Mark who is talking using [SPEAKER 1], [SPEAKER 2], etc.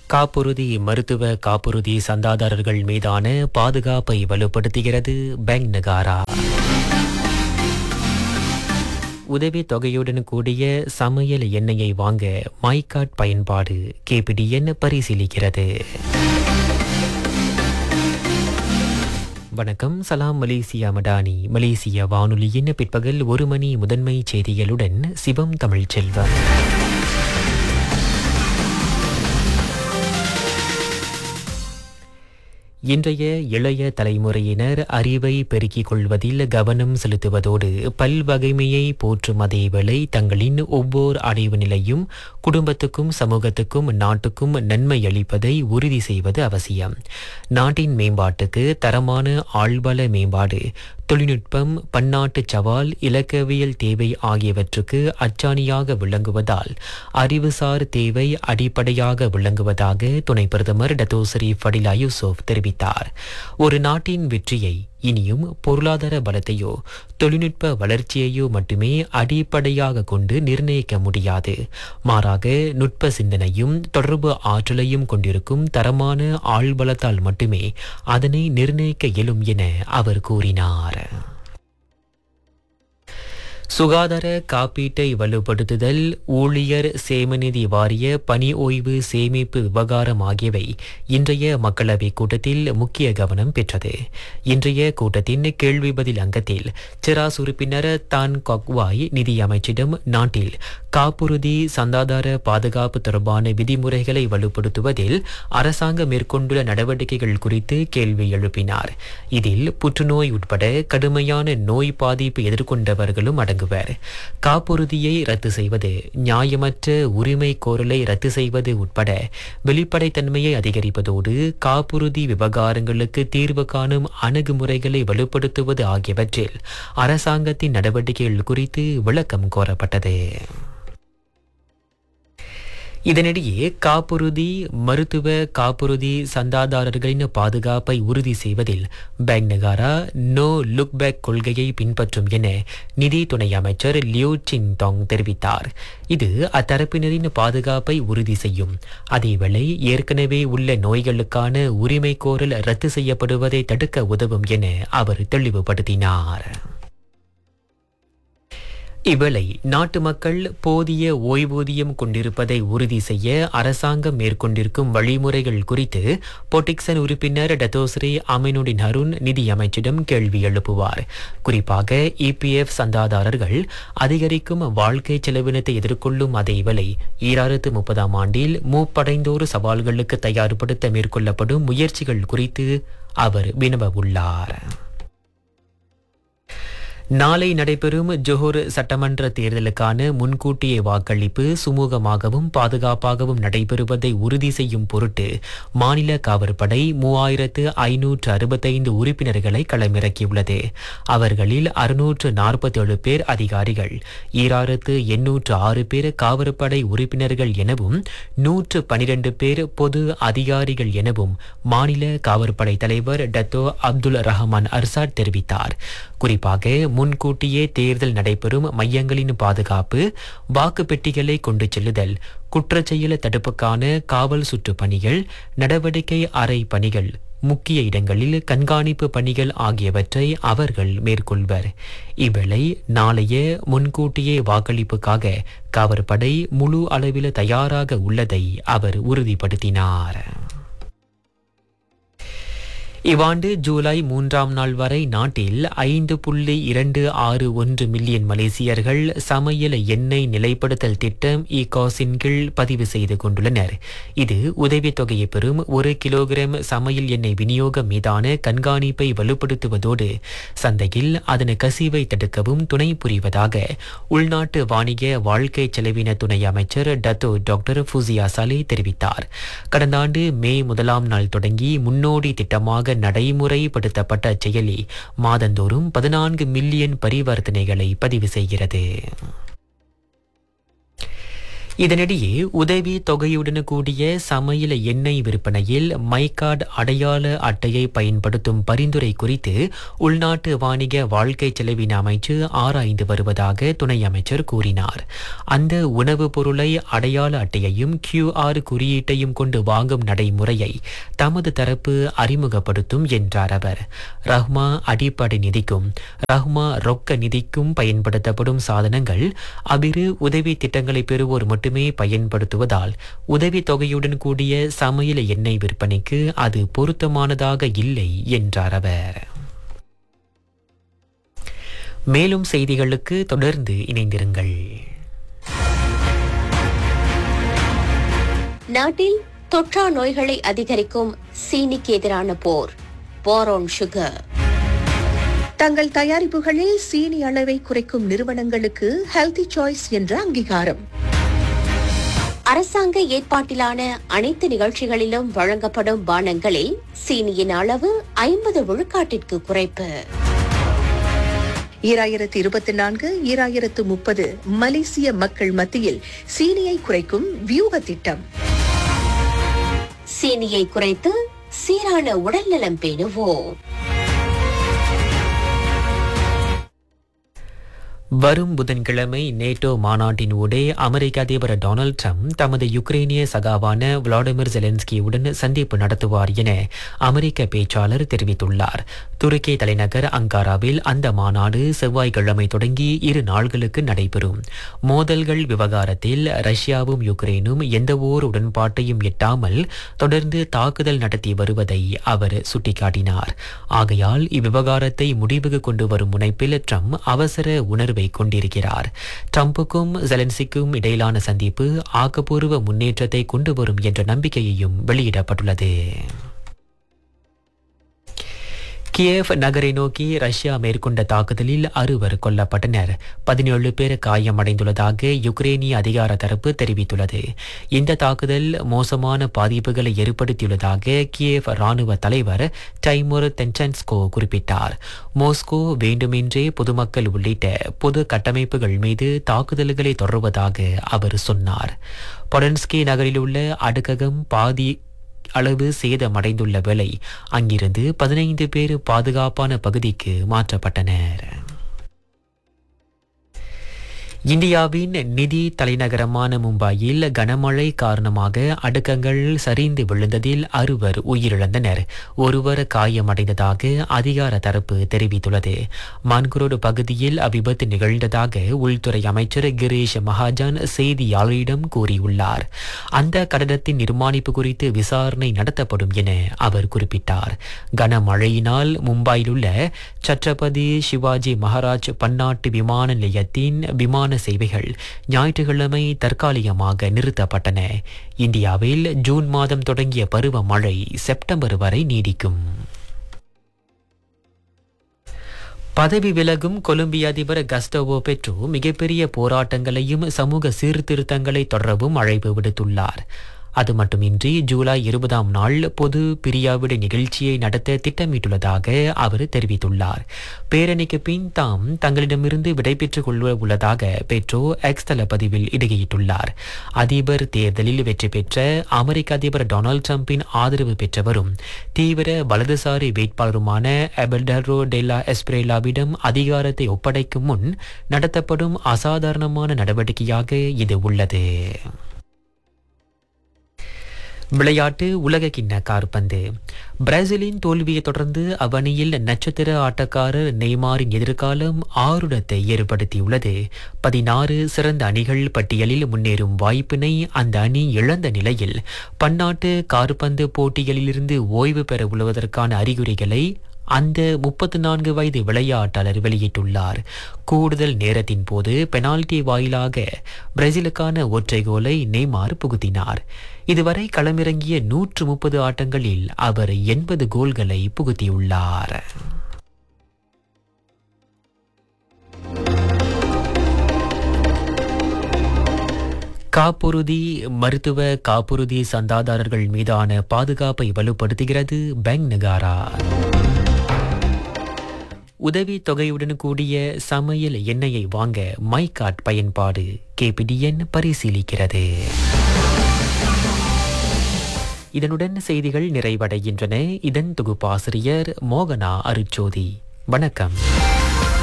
[SPEAKER 1] காப்புறுதி மருத்துவ காப்புறுதி சந்தாதாரர்கள் மீதான பாதுகாப்பை வலுப்படுத்துகிறது பேங்க் நகாரா உதவி தொகையுடன் கூடிய சமையல் எண்ணெயை வாங்க மைகாட் பயன்பாடு கேபிடிஎன் பரிசீலிக்கிறது வணக்கம் சலாம் மலேசியா மடானி மலேசிய வானொலியின் பிற்பகல் ஒரு மணி முதன்மை செய்திகளுடன் சிவம் தமிழ் செல்வம் இன்றைய இளைய தலைமுறையினர் அறிவை பெருக்கிக் கொள்வதில் கவனம் செலுத்துவதோடு பல்வகைமையை போற்றும் அதேவேளை தங்களின் ஒவ்வொரு அடைவு நிலையும் குடும்பத்துக்கும் சமூகத்துக்கும் நாட்டுக்கும் நன்மை அளிப்பதை உறுதி செய்வது அவசியம் நாட்டின் மேம்பாட்டுக்கு தரமான ஆழ்வள மேம்பாடு தொழில்நுட்பம் பன்னாட்டு சவால் இலக்கவியல் தேவை ஆகியவற்றுக்கு அச்சாணியாக விளங்குவதால் அறிவுசார் தேவை அடிப்படையாக விளங்குவதாக துணை பிரதமர் டத்தோசரி ஃபடிலா யூசுப் தெரிவித்தார் ஒரு நாட்டின் வெற்றியை இனியும் பொருளாதார பலத்தையோ தொழில்நுட்ப வளர்ச்சியையோ மட்டுமே அடிப்படையாக கொண்டு நிர்ணயிக்க முடியாது மாறாக நுட்ப சிந்தனையும் தொடர்பு ஆற்றலையும் கொண்டிருக்கும் தரமான ஆழ்பலத்தால் மட்டுமே அதனை நிர்ணயிக்க இயலும் என அவர் கூறினார் சுகாதார காப்பீட்டை வலுப்படுத்துதல் ஊழியர் சேமநிதி வாரிய பணி ஓய்வு சேமிப்பு விவகாரம் ஆகியவை இன்றைய மக்களவைக் கூட்டத்தில் முக்கிய கவனம் பெற்றது இன்றைய கூட்டத்தின் கேள்வி பதில் அங்கத்தில் சிராஸ் உறுப்பினர் தான் கொக்வாய் நிதி அமைச்சிடம் நாட்டில் காப்புறுதி சந்தாதார பாதுகாப்பு தொடர்பான விதிமுறைகளை வலுப்படுத்துவதில் அரசாங்கம் மேற்கொண்டுள்ள நடவடிக்கைகள் குறித்து கேள்வி எழுப்பினார் இதில் புற்றுநோய் உட்பட கடுமையான நோய் பாதிப்பு எதிர்கொண்டவர்களும் அடங்குவர் காப்புறுதியை ரத்து செய்வது நியாயமற்ற உரிமை கோரலை ரத்து செய்வது உட்பட வெளிப்படைத்தன்மையை அதிகரிப்பதோடு காப்புறுதி விவகாரங்களுக்கு தீர்வு காணும் அணுகுமுறைகளை வலுப்படுத்துவது ஆகியவற்றில் அரசாங்கத்தின் நடவடிக்கைகள் குறித்து விளக்கம் கோரப்பட்டது இதனிடையே காப்புறுதி மருத்துவ காப்புறுதி சந்தாதாரர்களின் பாதுகாப்பை உறுதி செய்வதில் பேங்க் நகாரா நோ லுக் பேக் கொள்கையை பின்பற்றும் என நிதி துணை அமைச்சர் லியூ சின் டாங் தெரிவித்தார் இது அத்தரப்பினரின் பாதுகாப்பை உறுதி செய்யும் அதேவேளை ஏற்கனவே உள்ள நோய்களுக்கான உரிமை கோரல் ரத்து செய்யப்படுவதை தடுக்க உதவும் என அவர் தெளிவுபடுத்தினார் இவ்வேளை நாட்டு மக்கள் போதிய ஓய்வூதியம் கொண்டிருப்பதை உறுதி செய்ய அரசாங்கம் மேற்கொண்டிருக்கும் வழிமுறைகள் குறித்து பொட்டிக்சன் உறுப்பினர் டத்தோஸ்ரீ அமினுடின் ஹருண் நிதி அமைச்சிடம் கேள்வி எழுப்புவார் குறிப்பாக இபிஎஃப் சந்தாதாரர்கள் அதிகரிக்கும் வாழ்க்கை செலவினத்தை எதிர்கொள்ளும் அதேவேளை ஈராயிரத்து முப்பதாம் ஆண்டில் மூப்படைந்தோர் சவால்களுக்கு தயார்படுத்த மேற்கொள்ளப்படும் முயற்சிகள் குறித்து அவர் வினவ உள்ளார் நாளை நடைபெறும் ஜோஹர் சட்டமன்ற தேர்தலுக்கான முன்கூட்டிய வாக்களிப்பு சுமூகமாகவும் பாதுகாப்பாகவும் நடைபெறுவதை உறுதி செய்யும் பொருட்டு மாநில காவற்படை மூவாயிரத்து ஐநூற்று அறுபத்தைந்து உறுப்பினர்களை களமிறக்கியுள்ளது அவர்களில் அறுநூற்று நாற்பத்தேழு பேர் அதிகாரிகள் ஈராயிரத்து எண்ணூற்று ஆறு பேர் காவற்படை உறுப்பினர்கள் எனவும் நூற்று பனிரெண்டு பேர் பொது அதிகாரிகள் எனவும் மாநில காவற்படை தலைவர் டத்தோ அப்துல் ரஹமான் அர்சாட் தெரிவித்தார் குறிப்பாக முன்கூட்டியே தேர்தல் நடைபெறும் மையங்களின் பாதுகாப்பு வாக்கு பெட்டிகளை கொண்டு செல்லுதல் குற்றச்செயல தடுப்புக்கான காவல் சுற்று பணிகள் நடவடிக்கை அறை பணிகள் முக்கிய இடங்களில் கண்காணிப்பு பணிகள் ஆகியவற்றை அவர்கள் மேற்கொள்வர் இவ்வேளை நாளைய முன்கூட்டியே வாக்களிப்புக்காக காவற்படை முழு அளவில் தயாராக உள்ளதை அவர் உறுதிப்படுத்தினார் இவ்வாண்டு ஜூலை மூன்றாம் நாள் வரை நாட்டில் ஐந்து புள்ளி இரண்டு ஆறு ஒன்று மில்லியன் மலேசியர்கள் சமையல் எண்ணெய் நிலைப்படுத்தல் திட்டம் இ காசின் கீழ் பதிவு செய்து கொண்டுள்ளனர் இது உதவித்தொகையை பெறும் ஒரு கிலோகிராம் சமையல் எண்ணெய் விநியோகம் மீதான கண்காணிப்பை வலுப்படுத்துவதோடு சந்தையில் அதன் கசிவை தடுக்கவும் துணை புரிவதாக உள்நாட்டு வாணிக வாழ்க்கை செலவின துணை அமைச்சர் டத்தோ டாக்டர் ஃபுசியா சாலே தெரிவித்தார் கடந்த ஆண்டு மே முதலாம் நாள் தொடங்கி முன்னோடி திட்டமாக நடைமுறைப்படுத்தப்பட்ட செயலி மாதந்தோறும் பதினான்கு மில்லியன் பரிவர்த்தனைகளை பதிவு செய்கிறது இதனிடையே உதவி தொகையுடன் கூடிய சமையல் எண்ணெய் விற்பனையில் மைகார்டு அடையாள அட்டையை பயன்படுத்தும் பரிந்துரை குறித்து உள்நாட்டு வாணிக வாழ்க்கை செலவின அமைச்சு ஆராய்ந்து வருவதாக துணை அமைச்சர் கூறினார் அந்த உணவுப் பொருளை அடையாள அட்டையையும் கியூஆர் குறியீட்டையும் கொண்டு வாங்கும் நடைமுறையை தமது தரப்பு அறிமுகப்படுத்தும் என்றார் அவர் ரஹ்மா அடிப்படை நிதிக்கும் ரஹ்மா ரொக்க நிதிக்கும் பயன்படுத்தப்படும் சாதனங்கள் அவ்விரு உதவி திட்டங்களை பெறுவோர் மட்டுமே பயன்படுத்துவதால் உதவி தொகையுடன் கூடிய சமையல் எண்ணெய் விற்பனைக்கு அது பொருத்தமானதாக இல்லை என்றார் அவர் மேலும் செய்திகளுக்கு தொடர்ந்து இணைந்திருங்கள்
[SPEAKER 2] நாட்டில் தொற்றா நோய்களை அதிகரிக்கும் சீனிக்கு எதிரான போர் போரோன் சுகர்
[SPEAKER 3] தங்கள் தயாரிப்புகளில் சீனி அளவை குறைக்கும் நிறுவனங்களுக்கு ஹெல்தி சாய்ஸ் என்ற அங்கீகாரம்
[SPEAKER 2] அரசாங்க ஏற்பாட்டிலான அனைத்து நிகழ்ச்சிகளிலும் வழங்கப்படும் பானங்களில் சீனியின் அளவு ஐம்பது விழுக்காட்டிற்கு குறைப்பு
[SPEAKER 3] ஈராயிரத்து இருபத்தி நான்கு ஈராயிரத்து முப்பது மலேசிய மக்கள் மத்தியில் சீனியை குறைக்கும் வியூக திட்டம்
[SPEAKER 2] சீனியை குறைத்து சீரான உடல்நலம் பேணுவோம்
[SPEAKER 1] வரும் புதன்கிழமை நேட்டோ மாநாட்டின் ஊடே அமெரிக்க அதிபர் டொனால்ட் ட்ரம்ப் தமது யுக்ரைனிய சகாவான விளாடிமிர் ஜெலன்ஸ்கியுடன் சந்திப்பு நடத்துவார் என அமெரிக்க பேச்சாளர் தெரிவித்துள்ளார் துருக்கி தலைநகர் அங்காராவில் அந்த மாநாடு செவ்வாய்க்கிழமை தொடங்கி இரு நாள்களுக்கு நடைபெறும் மோதல்கள் விவகாரத்தில் ரஷ்யாவும் யுக்ரைனும் எந்தவோர் உடன்பாட்டையும் எட்டாமல் தொடர்ந்து தாக்குதல் நடத்தி வருவதை அவர் சுட்டிக்காட்டினார் ஆகையால் இவ்விவகாரத்தை முடிவுக்கு கொண்டு வரும் முனைப்பில் ட்ரம்ப் அவசர உணர்வை கொண்டிருக்கிறார் ட்ரம்புக்கும் ஜெலன்சிக்கும் இடையிலான சந்திப்பு ஆக்கப்பூர்வ முன்னேற்றத்தை கொண்டு வரும் என்ற நம்பிக்கையையும் வெளியிடப்பட்டுள்ளது கியேவ் நகரை நோக்கி ரஷ்யா மேற்கொண்ட தாக்குதலில் அறுவர் கொல்லப்பட்டனர் பதினேழு பேர் காயமடைந்துள்ளதாக யுக்ரேனிய அதிகார தரப்பு தெரிவித்துள்ளது இந்த தாக்குதல் மோசமான பாதிப்புகளை ஏற்படுத்தியுள்ளதாக கியேவ் ராணுவ தலைவர் டைமூர் தென்சன்ஸ்கோ குறிப்பிட்டார் மோஸ்கோ வேண்டுமென்றே பொதுமக்கள் உள்ளிட்ட பொது கட்டமைப்புகள் மீது தாக்குதல்களை தொடர்வதாக அவர் சொன்னார் பொடன்ஸ்கி நகரில் உள்ள அடுக்ககம் பாதி அளவு சேதமடைந்துள்ள வேளை அங்கிருந்து பதினைந்து பேர் பாதுகாப்பான பகுதிக்கு மாற்றப்பட்டனர் இந்தியாவின் நிதி தலைநகரமான மும்பாயில் கனமழை காரணமாக அடுக்கங்கள் சரிந்து விழுந்ததில் அறுவர் உயிரிழந்தனர் ஒருவர் காயமடைந்ததாக அதிகார தரப்பு தெரிவித்துள்ளது மான்குரோடு பகுதியில் அவ்விபத்து நிகழ்ந்ததாக உள்துறை அமைச்சர் கிரீஷ் மகாஜன் செய்தியாளரிடம் கூறியுள்ளார் அந்த கட்டடத்தின் நிர்மாணிப்பு குறித்து விசாரணை நடத்தப்படும் என அவர் குறிப்பிட்டார் கனமழையினால் மும்பாயில் உள்ள சத்ரபதி சிவாஜி மகாராஜ் பன்னாட்டு விமான நிலையத்தின் விமான சேவைகள் ஞாயிற்றுக்கிழமை தற்காலிகமாக நிறுத்தப்பட்டன இந்தியாவில் ஜூன் மாதம் தொடங்கிய பருவமழை செப்டம்பர் வரை நீடிக்கும் பதவி விலகும் கொலம்பிய அதிபர் கஸ்டோவோ பெட்ரோ மிகப்பெரிய போராட்டங்களையும் சமூக சீர்திருத்தங்களை தொடரவும் அழைப்பு விடுத்துள்ளார் அது மட்டுமின்றி ஜூலை இருபதாம் நாள் பொது பிரியாவிட நிகழ்ச்சியை நடத்த திட்டமிட்டுள்ளதாக அவர் தெரிவித்துள்ளார் பேரணிக்கு பின் தாம் தங்களிடமிருந்து விடைபெற்றுக் கொள்ள உள்ளதாக பெட்ரோ எக்ஸ் தள பதிவில் இடுகையிட்டுள்ளார் அதிபர் தேர்தலில் வெற்றி பெற்ற அமெரிக்க அதிபர் டொனால்டு டிரம்பின் ஆதரவு பெற்றவரும் தீவிர வலதுசாரி வேட்பாளருமான எபல்டரோ டெல்லா எஸ்பிரேலாவிடம் அதிகாரத்தை ஒப்படைக்கும் முன் நடத்தப்படும் அசாதாரணமான நடவடிக்கையாக இது உள்ளது விளையாட்டு உலக கிண்ண கார்பந்து பிரேசிலின் தோல்வியை தொடர்ந்து அவனியில் நட்சத்திர ஆட்டக்காரர் நெய்மாரின் எதிர்காலம் ஆருடத்தை ஏற்படுத்தியுள்ளது பதினாறு சிறந்த அணிகள் பட்டியலில் முன்னேறும் வாய்ப்பினை அந்த அணி இழந்த நிலையில் பன்னாட்டு கார்பந்து போட்டிகளிலிருந்து ஓய்வு பெற உள்ளதற்கான அறிகுறிகளை அந்த முப்பத்து நான்கு வயது விளையாட்டாளர் வெளியிட்டுள்ளார் கூடுதல் நேரத்தின் போது பெனால்டி வாயிலாக பிரேசிலுக்கான ஒற்றை கோலை நெய்மார் புகுத்தினார் இதுவரை களமிறங்கிய நூற்று முப்பது ஆட்டங்களில் அவர் எண்பது கோல்களை புகுத்தியுள்ளார் காப்புறுதி மருத்துவ காப்புறுதி சந்தாதாரர்கள் மீதான பாதுகாப்பை வலுப்படுத்துகிறது பேங்க் நகாரா உதவி தொகையுடன் கூடிய சமையல் எண்ணெயை வாங்க மைகாட் பயன்பாடு கேபிடிஎன் பரிசீலிக்கிறது இதனுடன் செய்திகள் நிறைவடைகின்றன இதன் தொகுப்பாசிரியர் மோகனா அருச்சோதி வணக்கம்